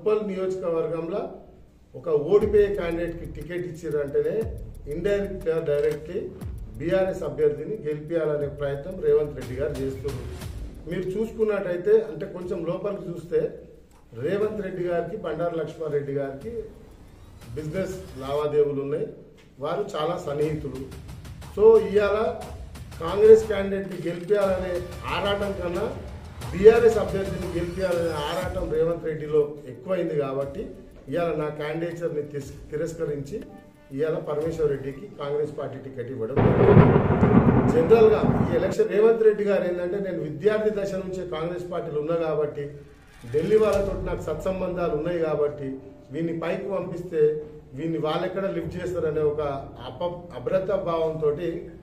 ఉప్పల్ నియోజకవర్గంలో ఒక ఓడిపోయే క్యాండిడేట్కి టికెట్ ఇచ్చారంటేనే ఇండైరెక్ట్గా డైరెక్ట్లీ బీఆర్ఎస్ అభ్యర్థిని గెలిపించాలనే ప్రయత్నం రేవంత్ రెడ్డి గారు చేస్తున్నారు మీరు చూసుకున్నట్టయితే అంటే కొంచెం లోపలికి చూస్తే రేవంత్ రెడ్డి గారికి బండారు లక్ష్మారెడ్డి గారికి బిజినెస్ లావాదేవీలు ఉన్నాయి వారు చాలా సన్నిహితులు సో ఇవాళ కాంగ్రెస్ క్యాండిడేట్ని గెలిపించాలనే ఆరాటం కన్నా బీఆర్ఎస్ అభ్యర్థిని గెలిపించాలనే ఆరాటం రేవంత్ రెడ్డిలో ఎక్కువైంది కాబట్టి ఇవాళ నా క్యాండిడేచర్ని తిస్- తిరస్కరించి ఇవాళ పరమేశ్వర్ రెడ్డికి కాంగ్రెస్ పార్టీ టికెట్ ఇవ్వడం జరిగింది. జనరల్గా ఈ ఎలక్షన్ రేవంత్ రెడ్డి గారు ఏంటంటే నేను విద్యార్థి దశ నుంచే కాంగ్రెస్ పార్టీలో ఉన్నా కాబట్టి ఢిల్లీ వాళ్ళతో నాకు సత్సంబంధాలు ఉన్నాయి కాబట్టి వీన్ని పైకి పంపిస్తే వీన్ని వాళ్ళెక్కడ లిఫ్ట్ చేస్తారనే ఒక అప అభ్రత భావంతో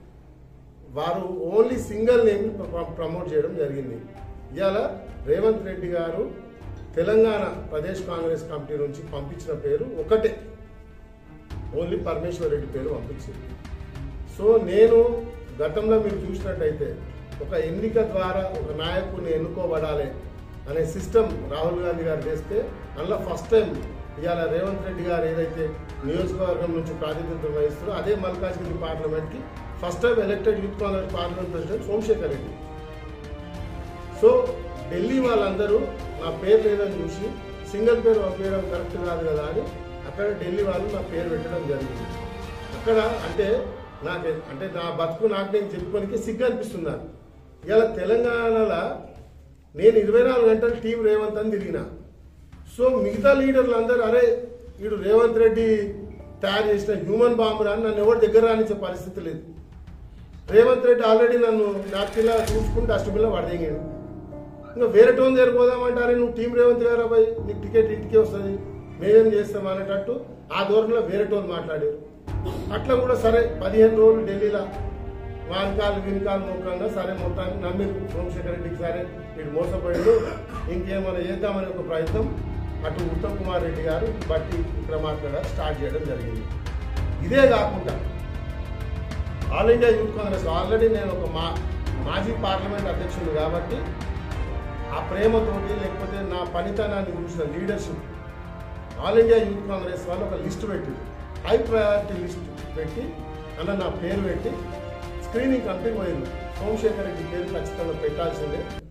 వారు ఓన్లీ సింగిల్ నేమ్ ప్రమోట్ చేయడం జరిగింది ఇవాళ రేవంత్ రెడ్డి గారు తెలంగాణ ప్రదేశ్ కాంగ్రెస్ కమిటీ నుంచి పంపించిన పేరు ఒకటే ఓన్లీ పరమేశ్వర్ రెడ్డి పేరు పంపించింది సో నేను గతంలో మీరు చూసినట్టయితే ఒక ఎన్నిక ద్వారా ఒక నాయకుడిని ఎన్నుకోబడాలి అనే సిస్టమ్ రాహుల్ గాంధీ గారు చేస్తే అందులో ఫస్ట్ టైం ఇవాళ రేవంత్ రెడ్డి గారు ఏదైతే నియోజకవర్గం నుంచి ప్రాతినిధ్యం వహిస్తారో అదే మల్కాజ్గిరి పార్లమెంట్కి first time elected youth Congress parliament president Somashekar Reddy so Delhi వాళ్ళందరూ నా పేరు లేదని చూసి సింగిల్ పేరు పంపించడం కరెక్ట్ కాదు కదా అని అక్కడ ఢిల్లీ వాళ్ళు నా పేరు పెట్టడం జరిగింది అక్కడ అంటే నాకు అంటే నా బతుకు నాకు నేను చెప్పుకోనికి సిగ్గు అనిపిస్తుంది నాకు ఇలా తెలంగాణలో నేను ఇరవై నాలుగు గంటలు టీం రేవంత్ అని తిరిగిన సో మిగతా లీడర్లు అందరూ అరే వీడు రేవంత్ రెడ్డి తయారు చేసిన హ్యూమన్ బాంబు అని నన్ను ఎవరి దగ్గర రానిచ్చే పరిస్థితి లేదు రేవంత్ రెడ్డి ఆల్రెడీ నన్ను నాటిలా చూసుకుని డస్ట్బిన్లో పడదీగాడు ఇంకా వేరే టోన్ దగ్గర పోదామంటారే నువ్వు టీం రేవంత్ గారు అబ్బాయి నీకు టికెట్ ఇంటికి వస్తుంది మేమేం చేస్తాం అనేటట్టు ఆ ధోరణిలో వేరే టోన్ మాట్లాడారు అట్లా కూడా సరే పదిహేను రోజులు ఢిల్లీలో వానకాలు వినకాలు మోకంగా సరే మొత్తానికి నమ్మి సోమశేఖర్ రెడ్డికి సరే వీడు మోసపోయాడు ఇంకేమైనా చేద్దామనే ఒక ప్రయత్నం అటు ఉత్తమ్ కుమార్ రెడ్డి గారు బట్టి విక్రమార్క గారు స్టార్ట్ చేయడం జరిగింది ఇదే కాకుండా all India youth Congress already నేను ఒక మా మాజీ పార్లమెంట్ అధ్యక్షుడు కాబట్టి ఆ ప్రేమతోటి లేకపోతే నా పనితనాన్ని చూసిన leadership all India youth Congress వాళ్ళు ఒక లిస్ట్ పెట్టి హై ప్రయారిటీ లిస్ట్ పెట్టి అన్న నా పేరు పెట్టి స్క్రీనింగ్ కంపెనీ పోయింది సోమశేఖర్ రెడ్డి పేరు ఖచ్చితంగా పెట్టాల్సిందే